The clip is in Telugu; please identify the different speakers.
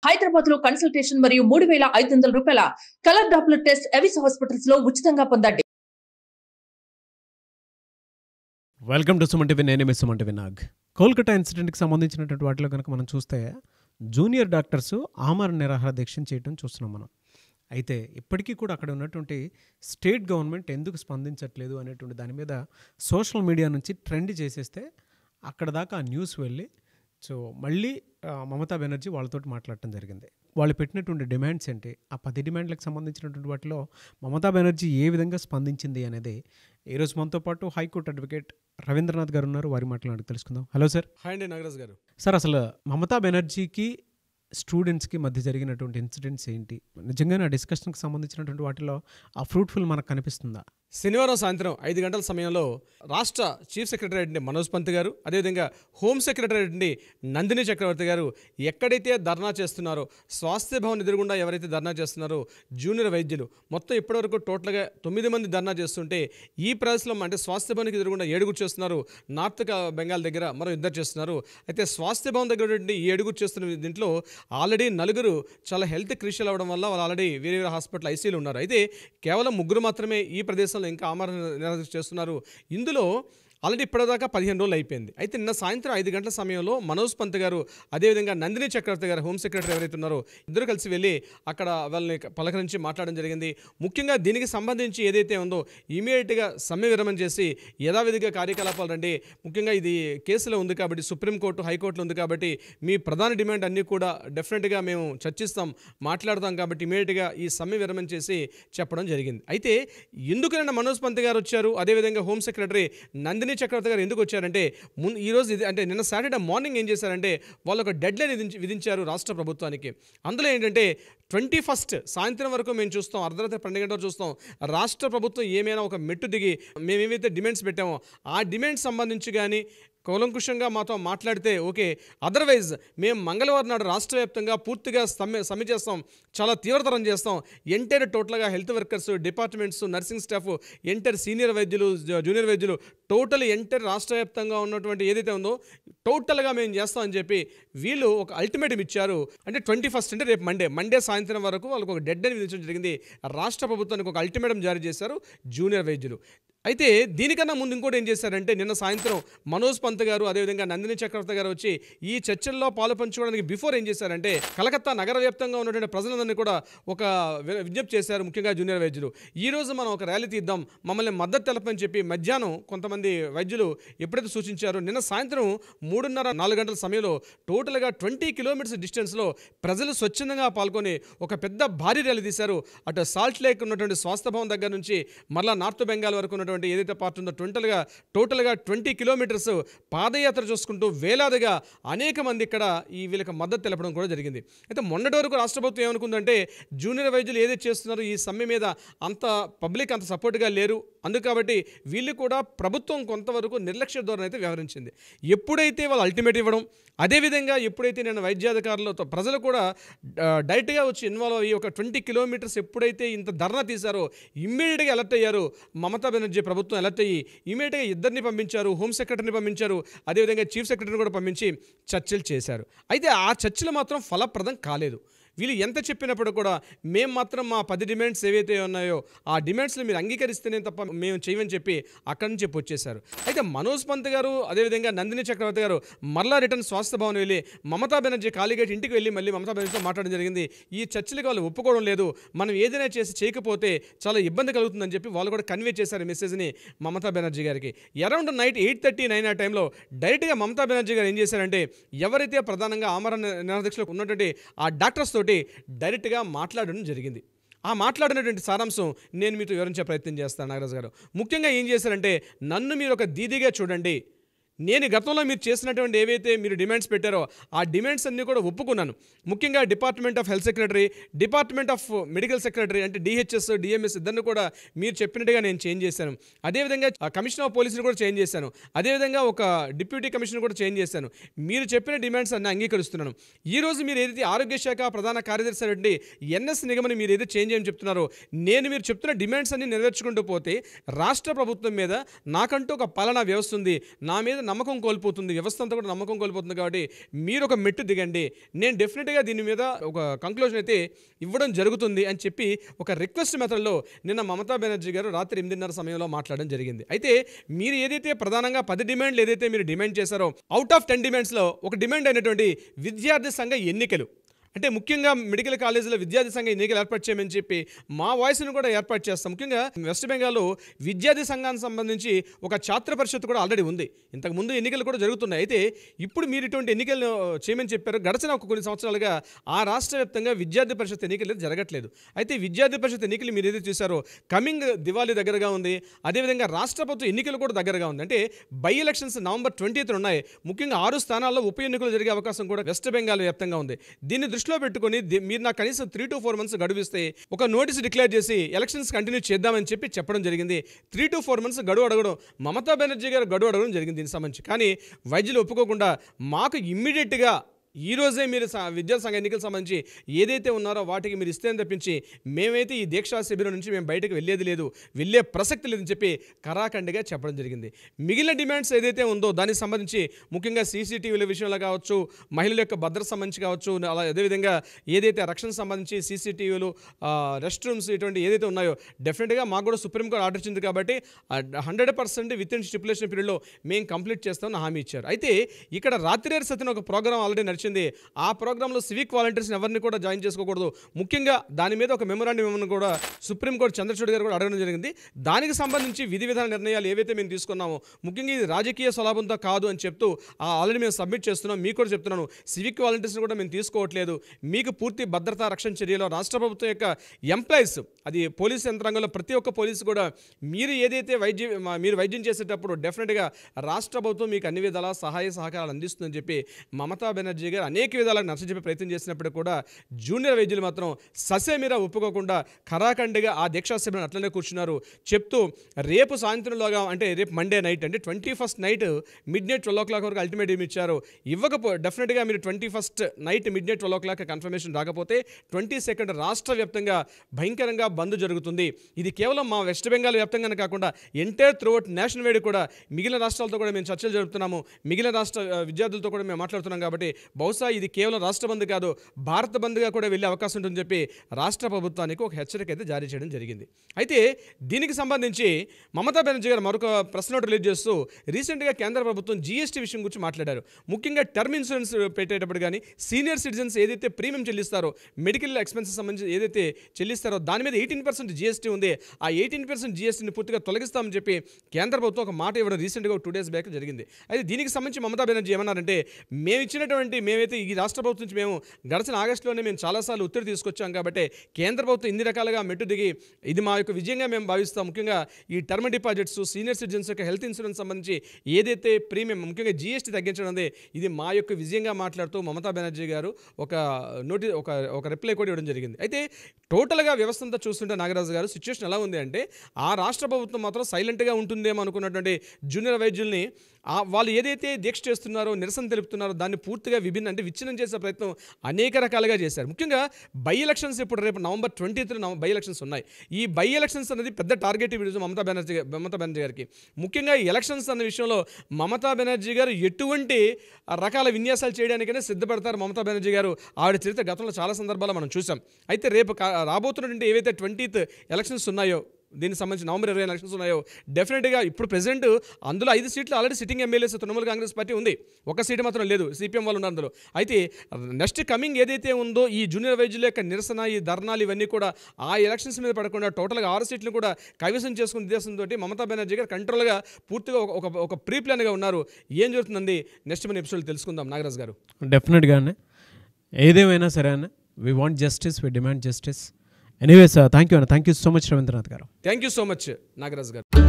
Speaker 1: హైదరాబాద్ లో కన్సల్టేషన్ మరియు మూడు వేల ఐదు వందల రూపాయల colour doppler test Avis hospitals లో ఉచితంగా పొందండి
Speaker 2: వెల్కమ్ టు సుమన్ టీవీ నేనే మిస్ సుమన్ టీవీ నాగ్ కోల్కతా ఇన్సిడెంట్కి సంబంధించినటువంటి వాటిలో కనుక మనం చూస్తే జూనియర్ డాక్టర్స్ ఆమరణ నిరాహార దీక్షను చేయడం చూస్తున్నాం మనం అయితే ఇప్పటికీ కూడా అక్కడ ఉన్నటువంటి స్టేట్ గవర్నమెంట్ ఎందుకు స్పందించట్లేదు అనేటువంటి దాని మీద సోషల్ మీడియా నుంచి ట్రెండ్ చేసేస్తే అక్కడ దాకా ఆ న్యూస్ వెళ్ళి సో మళ్ళీ ఆ, మమతా బెనర్జీ వాళ్ళతోటి మాట్లాడటం జరిగింది వాళ్ళు పెట్టినటువంటి డిమాండ్స్ ఏంటి ఆ పది డిమాండ్లకు సంబంధించినటువంటి వాటిలో మమతా బెనర్జీ ఏ విధంగా స్పందించింది అనేది ఈరోజు మనతో పాటు హైకోర్టు అడ్వకేట్ రవీంద్రనాథ్ గారు ఉన్నారు వారి మాట్లాడి తెలుసుకుందాం హలో సార్
Speaker 3: హాయ్ అండి నాగరాజ్ గారు
Speaker 2: సార్ అసలు మమతా బెనర్జీకి స్టూడెంట్స్కి మధ్య జరిగినటువంటి ఇన్సిడెంట్స్ ఏంటి నిజంగానే ఆ డిస్కషన్కి సంబంధించినటువంటి వాటిలో ఆ ఫ్రూట్ఫుల్ మనకు కనిపిస్తుందా
Speaker 3: శనివారం సాయంత్రం ఐదు గంటల సమయంలో రాష్ట్ర చీఫ్ సెక్రటరీ అండి మనోజ్ పంత్ గారు అదేవిధంగా హోమ్ సెక్రటరీ అండి నందిని చక్రవర్తి గారు ఎక్కడైతే ధర్నా చేస్తున్నారో స్వాస్థ్య భవన్ ఎదురుగుండా ఎవరైతే ధర్నా చేస్తున్నారో జూనియర్ వైద్యులు మొత్తం ఇప్పటివరకు టోటల్గా తొమ్మిది మంది ధర్నా చేస్తుంటే ఈ ప్రదేశంలో అంటే స్వాస్థ్య భవన్కి ఎదురుగుండా ఏడుగురు చేస్తున్నారు నార్త్ క- బెంగాల్ దగ్గర మరో ఇద్దరు చేస్తున్నారు అయితే స్వాస్థ్య భవన్ దగ్గర ఉన్నటువంటి ఈ ఏడుగురు చేస్తున్న దీంట్లో ఆల్రెడీ నలుగురు చాలా హెల్త్ క్రిషియల్ అవ్వడం వల్ల వాళ్ళు ఆల్రెడీ వేరే వేరే హాస్పిటల్ ఐసీలు ఉన్నారు అయితే కేవలం ముగ్గురు మాత్రమే ఈ ప్రదేశంలో ఇంకా ఆమరణ నిరాదీక్ష చేస్తున్నారు ఇందులో ఆల్రెడీ ఇప్పటిదాకా పదిహేను రోజులు అయిపోయింది అయితే నిన్న సాయంత్రం ఐదు గంటల సమయంలో మనోజ్ పంత్ గారు అదేవిధంగా నందిని చక్రవర్తి గారు హోమ్ సెక్రటరీ ఎవరైతే ఉన్నారో ఇద్దరు కలిసి వెళ్ళి అక్కడ వాళ్ళని పలకరించి మాట్లాడడం జరిగింది ముఖ్యంగా దీనికి సంబంధించి ఏదైతే ఉందో ఇమీడియట్గా సమ్మె విరమణ చేసి యథావిధిగా కార్యకలాపాలు రండి ముఖ్యంగా ఇది కేసులో ఉంది కాబట్టి సుప్రీంకోర్టు హైకోర్టులో ఉంది కాబట్టి మీ ప్రధాన డిమాండ్ అన్నీ కూడా డెఫినెట్గా మేము చర్చిస్తాం మాట్లాడతాం కాబట్టి ఇమీడియట్గా ఈ సమ్మె విరమణ చేసి చెప్పడం జరిగింది అయితే ఎందుకైనా మనోజ్ పంత్ గారు వచ్చారు అదేవిధంగా హోమ్ సెక్రటరీ నందిని చక్రవర్తి గారు ఎందుకు వచ్చారంటే ముందు ఈరోజు ఇది అంటే నిన్న సాటర్డే మార్నింగ్ ఏం చేశారంటే వాళ్ళు ఒక డెడ్ లైన్ విధించి విధించారు రాష్ట్ర ప్రభుత్వానికి అందులో ఏంటంటే ట్వంటీ ఫస్ట్ సాయంత్రం వరకు మేము చూస్తాం అర్ధరాత్రి పన్నెండు గంటలు చూస్తాం రాష్ట్ర ప్రభుత్వం ఏమైనా ఒక మెట్టు దిగి మేము ఏవైతే డిమాండ్స్ పెట్టామో ఆ డిమాండ్స్ సంబంధించి కానీ కూలంకుషంగా మాతో మాట్లాడితే ఓకే అదర్వైజ్ మేము మంగళవారం నాడు రాష్ట్ర వ్యాప్తంగా పూర్తిగా సమ్మె సమ్మె చేస్తాం చాలా తీవ్రతరం చేస్తాం ఎంటైర్ టోటల్గా health workers departments nursing staff entire senior వైద్యులు జ- జూనియర్ వైద్యులు టోటల్ ఎంటైర్ రాష్ట్ర వ్యాప్తంగా ఉన్నటువంటి ఏదైతే ఉందో టోటల్గా మేము చేస్తామని చెప్పి వీళ్ళు ఒక అల్టిమేటం ఇచ్చారు అంటే ట్వంటీ ఫస్ట్ అంటే రేపు మండే మండే సాయంత్రం వరకు వాళ్ళకు ఒక డెడ్ అని విధించడం జరిగింది రాష్ట్ర ప్రభుత్వానికి ఒక అల్టిమేటం జారీ చేశారు జూనియర్ వైద్యులు అయితే దీనికన్నా ముందు ఇంకోటి ఏం చేశారంటే నిన్న సాయంత్రం మనోజ్ పంత్ గారు అదేవిధంగా నందిని చక్రవర్తి గారు వచ్చి ఈ చర్చల్లో పాలు పంచుకోవడానికి బిఫోర్ ఏం చేశారంటే కలకత్తా నగర వ్యాప్తంగా ఉన్నటువంటి ప్రజలందరినీ కూడా ఒక వి- విజ్ఞప్తి చేశారు ముఖ్యంగా జూనియర్ వైద్యులు ఈ రోజు మనం ఒక ర్యాలీ తీద్దాం మమ్మల్ని మద్దతు తెలపని చెప్పి మధ్యాహ్నం కొంతమంది వైద్యులు ఎప్పుడైతే సూచించారో నిన్న సాయంత్రం మూడున్నర నాలుగు గంటల సమయంలో టోటల్గా ట్వంటీ కిలోమీటర్స్ డిస్టెన్స్లో ప్రజలు స్వచ్ఛందంగా పాల్గొని ఒక పెద్ద భారీ ర్యాలీ తీశారు అటు సాల్ట్ లేక్ ఉన్నటువంటి స్వాస్థ్య భవన్ దగ్గర నుంచి మరలా నార్త్ బెంగాల్ వరకు ఉన్నటువంటి ఏదైతే పార్ట్ ఉందో టోటల్గా టోటల్గా ట్వంటీ కిలోమీటర్స్ పాదయాత్ర చూసుకుంటూ వేలాదిగా అనేక మంది ఇక్కడ ఈ వీళ్ళకి మద్దతు తెలపడం కూడా జరిగింది అయితే మొన్నటి వరకు రాష్ట్ర ప్రభుత్వం ఏమనుకుందంటే జూనియర్ వైద్యులు ఏదైతే చేస్తున్నారో ఈ సమ్మె మీద అంత పబ్లిక్ అంత సపోర్ట్గా లేరు అందుకు కాబట్టి వీళ్ళు కూడా ప్రభుత్వం కొంతవరకు నిర్లక్ష్య ధోరణి అయితే వ్యవహరించింది ఎప్పుడైతే వాళ్ళు అల్టిమేట్ ఇవ్వడం అదేవిధంగా ఎప్పుడైతే నేను వైద్యాధికారులతో ప్రజలు కూడా ఆ, డైరెక్ట్గా వచ్చి ఇన్వాల్వ్ అయ్యి ఒక ట్వంటీ కిలోమీటర్స్ ఎప్పుడైతే ఇంత ధర్నా తీశారో ఇమ్మీడియట్గా అలర్ట్ అయ్యారు మమతా బెనర్జీ ప్రభుత్వం అలర్ట్ అయ్యి ఇమ్మీడియట్గా ఇద్దరిని పంపించారు హోమ్ సెక్రటరీని పంపించారు అదేవిధంగా చీఫ్ సెక్రటరీని కూడా పంపించి చర్చలు చేశారు అయితే ఆ చర్చలు మాత్రం ఫలప్రదం కాలేదు వీళ్ళు ఎంత చెప్పినప్పుడు కూడా మేము మాత్రం మా పది డిమాండ్స్ ఏవైతే ఉన్నాయో ఆ డిమాండ్స్ని మీరు అంగీకరిస్తేనే తప్ప మేము చేయమని చెప్పి అక్కడి నుంచి చెప్పి వచ్చేశారు అయితే మనోజ్ పంత్ గారు అదేవిధంగా నందిని చక్రవర్తి గారు మరలా రిటర్న్ స్వాస్థ్య భవన్ వెళ్ళి మమతా బెనర్జీ కాళీగేట్ ఇంటికి వెళ్ళి మళ్ళీ మమతా బెనర్జీతో మాట్లాడడం జరిగింది ఈ చర్చలకు వాళ్ళు ఒప్పుకోవడం లేదు మనం ఏదైనా చేసి చేయకపోతే చాలా ఇబ్బంది కలుగుతుందని చెప్పి వాళ్ళు కూడా కన్వే చేశారు ఈ మెసేజ్ని మమతా బెనర్జీ గారికి around night eight thirty nine ఆ టైంలో డైరెక్ట్గా మమతా బెనర్జీ గారు ఏం చేశారంటే ఎవరైతే ప్రధానంగా ఆమరణ నిరాదీక్షలో ఉన్నటువంటి ఆ డాక్టర్స్ తోటి డైరెక్ట్గా మాట్లాడడం జరిగింది ఆ మాట్లాడినటువంటి సారాంశం నేను మీతో వివరించే ప్రయత్నం చేస్తాను నాగరాజు గారు ముఖ్యంగా ఏం చేశారంటే నన్ను మీరు ఒక దీదిగా చూడండి నేను గతంలో మీరు చేసినటువంటి ఏవైతే మీరు డిమాండ్స్ పెట్టారో ఆ డిమాండ్స్ అన్నీ కూడా ఒప్పుకున్నాను ముఖ్యంగా department of health secretary department of medical secretary అంటే డిహెచ్ఎస్ డిఎంఎస్ ఇద్దరిని కూడా మీరు చెప్పినట్టుగా నేను చేంజ్ చేశాను అదేవిధంగా కమిషనర్ ఆఫ్ పోలీసులు కూడా చేంజ్ చేశాను అదేవిధంగా ఒక డిప్యూటీ కమిషనర్ కూడా చేంజ్ చేశాను మీరు చెప్పిన డిమాండ్స్ అన్ని అంగీకరిస్తున్నాను ఈ రోజు మీరు ఏదైతే ఆరోగ్య శాఖ ప్రధాన కార్యదర్శి అయినటువంటి ఎన్ఎస్ నిగమని మీరు ఏదైతే చేంజ్ చేయని చెప్తున్నారో నేను మీరు చెప్తున్న డిమాండ్స్ అన్ని నెరవేర్చుకుంటూ పోతే రాష్ట్ర ప్రభుత్వం మీద నాకంటూ ఒక పాలనా వ్యవస్థ ఉంది నా మీద నమ్మకం కోల్పోతుంది వ్యవస్థ అంతా కూడా నమ్మకం కోల్పోతుంది కాబట్టి మీరు ఒక మెట్టు దిగండి నేను డెఫినెట్గా దీని మీద ఒక కంక్లూజన్ అయితే ఇవ్వడం జరుగుతుంది అని చెప్పి ఒక రిక్వెస్ట్ మెథడ్లో నిన్న మమతా బెనర్జీ గారు రాత్రి ఎనిమిదిన్నర సమయంలో మాట్లాడడం జరిగింది అయితే మీరు ఏదైతే ప్రధానంగా పది డిమాండ్లు ఏదైతే మీరు డిమాండ్ చేశారో అవుట్ ఆఫ్ టెన్ డిమాండ్స్లో ఒక డిమాండ్ అయినటువంటి విద్యార్థి సంఘ ఎన్నికలు అంటే ముఖ్యంగా మెడికల్ కాలేజీలో విద్యార్థి సంఘ ఎన్నికలు ఏర్పాటు చేయమని చెప్పి మా వాయిస్ను కూడా ఏర్పాటు చేస్తాం ముఖ్యంగా వెస్ట్ బెంగాల్లో విద్యార్థి సంఘానికి సంబంధించి ఒక ఛాత్ర పరిషత్ కూడా ఆల్రెడీ ఉంది ఇంతకు ముందు ఎన్నికలు కూడా జరుగుతున్నాయి అయితే ఇప్పుడు మీరు ఇటువంటి ఎన్నికలు చేయమని చెప్పారు గడిచిన ఒక కొన్ని సంవత్సరాలుగా ఆ రాష్ట్ర వ్యాప్తంగా విద్యార్థి పరిషత్ ఎన్నికలు అయితే జరగట్లేదు అయితే విద్యార్థి పరిషత్ ఎన్నికలు మీరు ఏదైతే చూసారో కమింగ్ దివాళీ దగ్గరగా ఉంది అదేవిధంగా రాష్ట్ర ప్రభుత్వ ఎన్నికలు కూడా దగ్గరగా ఉంది అంటే బై ఎలక్షన్స్ నవంబర్ ట్వంటీ ఉన్నాయి ముఖ్యంగా ఆరు స్థానాల్లో ఉప ఎన్నికలు జరిగే అవకాశం కూడా వెస్ట్ బెంగాల్ వ్యాప్తంగా ఉంది దీన్ని దృష్టిలో పెట్టుకొని ది- మీరు నాకు కనీసం త్రీ టు ఫోర్ మంత్స్ గడువిస్తే ఒక నోటీస్ డిక్లేర్ చేసి ఎలక్షన్స్ కంటిన్యూ చేద్దామని చెప్పి చెప్పడం జరిగింది త్రీ టు ఫోర్ మంత్స్ గడువు అడగడం మమతా బెనర్జీ గారు గడువు అడగడం జరిగింది దీనికి సంబంధించి కానీ వైద్యులు ఒప్పుకోకుండా మాకు ఇమ్మీడియట్గా ఈ రోజే మీరు స- విద్యా సంఘ ఎన్నికలకు సంబంధించి ఏదైతే ఉన్నారో వాటికి మీరు ఇస్తే అని తప్పించి మేమైతే ఈ దీక్షా శిబిరం నుంచి మేము బయటకు వెళ్ళేది లేదు వెళ్ళే ప్రసక్తి లేదని చెప్పి కరాఖండిగా చెప్పడం జరిగింది మిగిలిన డిమాండ్స్ ఏదైతే ఉందో దానికి సంబంధించి ముఖ్యంగా సీసీటీవీల విషయంలో కావచ్చు మహిళల యొక్క భద్రత సంబంధించి కావచ్చు అలా అదేవిధంగా ఏదైతే రక్షణ సంబంధించి సీసీటీవీలు రెస్ట్ రూమ్స్ ఇటువంటి ఏదైతే ఉన్నాయో డెఫినెట్గా మాకు కూడా సుప్రీంకోర్టు ఆర్డర్ ఇచ్చింది కాబట్టి hundred percent within stipulation పీరియడ్లో మేము కంప్లీట్ చేస్తామని హామీ ఇచ్చారు అయితే ఇక్కడ రాత్రి సత్యన ఒక ప్రోగ్రామ్ ఆల్రెడీ నడిచింది ఆ ప్రోగ్రాంలో సివిక్ వాలంటీర్స్ని ఎవరిని కూడా జాయిన్ చేసుకోకూడదు ముఖ్యంగా దాని మీద ఒక మెమోరాండం కూడా సుప్రీంకోర్టు చంద్రచూడ్ గారు కూడా అడగడం జరిగింది దానికి సంబంధించి విధి విధాన నిర్ణయాలు ఏవైతే మేము తీసుకున్నామో ముఖ్యంగా ఇది రాజకీయ స్వలాభంతో కాదు అని చెప్తూ ఆ ఆల్రెడీ మేము సబ్మిట్ చేస్తున్నాం మీకు కూడా చెప్తున్నాను సివిక్ వాలంటీర్స్ని కూడా మేము తీసుకోవట్లేదు మీకు పూర్తి భద్రతా రక్షణ చర్యలో రాష్ట్ర ప్రభుత్వం యొక్క ఎంప్లాయీస్ అది పోలీస్ యంత్రాంగంలో ప్రతి ఒక్క పోలీసు కూడా మీరు ఏదైతే వైద్యం మా- మీరు వైద్యం చేసేటప్పుడు డెఫినెట్గా రాష్ట్ర ప్రభుత్వం మీకు అన్ని విధాల సహాయ సహకారాలు అందిస్తుందని చెప్పి మమతా బెనర్జీ గారు అనేక విధాలుగా నచ్చజెప్పే ప్రయత్నం చేసినప్పుడు కూడా జూనియర్ వైద్యులు మాత్రం ససేమిరా ఒప్పుకోకుండా ఖరాఖండిగా ఆ దీక్షా శిబిరం అట్లనే కూర్చున్నారు చెప్తూ రేపు సాయంత్రంలోగా అంటే రేపు మండే నైట్ అంటే twenty first night midnight twelve o'clock వరకు అల్టిమేట్ ఇచ్చారు ఇవ్వకపో డెఫినెట్గా మీరు twenty first night midnight twelve o'clock confirmation రాకపోతే ట్వంటీ సెకండ్ రాష్ట్ర వ్యాప్తంగా భయంకరంగా బంద్ జరుగుతుంది ఇది కేవలం మా వెస్ట్ బెంగాల్ వ్యాప్తంగానే కాకుండా ఎంటైర్ త్రూఅవుట్ నేషనల్ వైడ్ కూడా మిగిలిన రాష్ట్రాలతో కూడా మేము చర్చలు జరుపుతున్నాము మిగిలిన రాష్ట్ర ఆ, విద్యార్థులతో కూడా మేము మాట్లాడుతున్నాం కాబట్టి బహుశా ఇది కేవలం రాష్ట్ర బంద్ కాదు భారత బంద్గా కూడా వెళ్ళే అవకాశం ఉంటుందని చెప్పి రాష్ట్ర ప్రభుత్వానికి ఒక హెచ్చరిక అయితే జారీ చేయడం జరిగింది అయితే దీనికి సంబంధించి మమతా బెనర్జీ గారు మరొక ప్రెస్ నోట్ రిలీజ్ చేస్తూ రీసెంట్గా కేంద్ర ప్రభుత్వం జీఎస్టీ విషయం గురించి మాట్లాడారు ముఖ్యంగా టర్మ్ ఇన్సూరెన్స్ పెట్టేటప్పుడు కానీ సీనియర్ సిటిజన్స్ ఏదైతే ప్రీమియం చెల్లిస్తారో మెడికల్ ఎక్స్పెన్సెస్ సంబంధించి ఏదైతే చెల్లిస్తారో దాని మీద ఎయిటీన్ పర్సెంట్ జీఎస్టీ ఉంది ఆ ఎయిటీన్ పర్సెంట్ జీఎస్టీని పూర్తిగా తొలగిస్తామని చెప్పి కేంద్ర ప్రభుత్వం ఒక మాట ఇవ్వడం రీసెంట్గా ఒక టూ డేస్ బ్యాక్ జరిగింది అయితే దీనికి సంబంధించి మమతా బెనర్జీ ఏమన్నారంటే మేము ఇచ్చినటువంటి మేమైతే ఈ రాష్ట్ర ప్రభుత్వం నుంచి మేము గడిచిన ఆగస్టులోనే మేము చాలాసార్లు ఒత్తిడి తీసుకొచ్చాం కాబట్టి కేంద్ర ప్రభుత్వం ఇన్ని రకాలుగా మెట్టు దిగి ఇది మా యొక్క విజయంగా మేము భావిస్తాం ముఖ్యంగా ఈ టర్మ్ డిపాజిట్స్ సీనియర్ సిటిజన్స్ యొక్క హెల్త్ ఇన్సూరెన్స్ సంబంధించి ఏదైతే ప్రీమియం ముఖ్యంగా జీఎస్టీ తగ్గించడం ఉంది ఇది మా యొక్క విజయంగా మాట్లాడుతూ మమతా బెనర్జీ గారు ఒక నోటి ఒక ఒక రిప్లై కూడా ఇవ్వడం జరిగింది అయితే టోటల్గా వ్యవస్థ అంతా చూస్తుంటే నాగరాజు గారు సిచ్యువేషన్ ఎలా ఉంది అంటే ఆ రాష్ట్ర ప్రభుత్వం మాత్రం సైలెంట్గా ఉంటుందేమో అనుకున్నటువంటి జూనియర్ వైద్యుల్ని ఆ వాళ్ళు ఏదైతే దీక్ష చేస్తున్నారో నిరసన తెలుపుతున్నారో దాన్ని పూర్తిగా విభిన్న అంటే విచ్ఛిన్నం చేసే ప్రయత్నం అనేక రకాలుగా చేశారు ముఖ్యంగా బై ఎలక్షన్స్ ఇప్పుడు రేపు నవంబర్ ట్వంటీ బై ఎలక్షన్స్ ఉన్నాయి ఈ బై ఎలక్షన్స్ అనేది పెద్ద టార్గెట్ ఈరోజు మమతా బెనర్జీ గా- మమతా బెనర్జీ గారికి ముఖ్యంగా ఈ ఎలక్షన్స్ అన్న విషయంలో మమతా బెనర్జీ గారు ఎటువంటి రకాల విన్యాసాలు చేయడానికైనా సిద్ధపడతారు మమతా బెనర్జీ గారు ఆవిడ చరిత్ర గతంలో చాలా సందర్భాల్లో మనం చూసాం అయితే రేపు కా- రాబోతున్నటువంటి ఏవైతే ట్వంటీత్ ఎలక్షన్స్ ఉన్నాయో దీనికి సంబంధించి నవంబర్ ఇరవై ఎలక్షన్స్ ఉన్నాయో డెఫినెట్గా ఇప్పుడు ప్రెసెంట్ అందులో ఐదు సీట్లు already sitting MLAs Trinamool Congress party ఉంది ఒక సీటు మాత్రం లేదు సిపిఎం వాళ్ళు ఉన్నారు అందులో అయితే నెక్స్ట్ కమింగ్ ఏదైతే ఉందో ఈ జూనియర్ వైద్యుల యొక్క నిరసన ఈ ధర్నాలు ఇవన్నీ కూడా ఆ ఎలక్షన్స్ మీద పడకుండా టోటల్గా ఆరు సీట్లు కూడా కైవసం చేసుకునే ఉద్దేశంతో మమతా బెనర్జీ గారు కంట్రోల్గా పూర్తిగా ఒక- ఒక ఒక ప్రీ ప్లాన్గా ఉన్నారు ఏం జరుగుతుందండి నెక్స్ట్ మన ఎపిసోడ్ తెలుసుకుందాం నాగరాజ్ గారు
Speaker 2: డెఫినెట్గానే ఏదేమైనా సరే అన్న we want justice we demand justice anyways thank you అన్న thank you so much Ravindranath గారు
Speaker 3: thank you so much Nagaraj గారు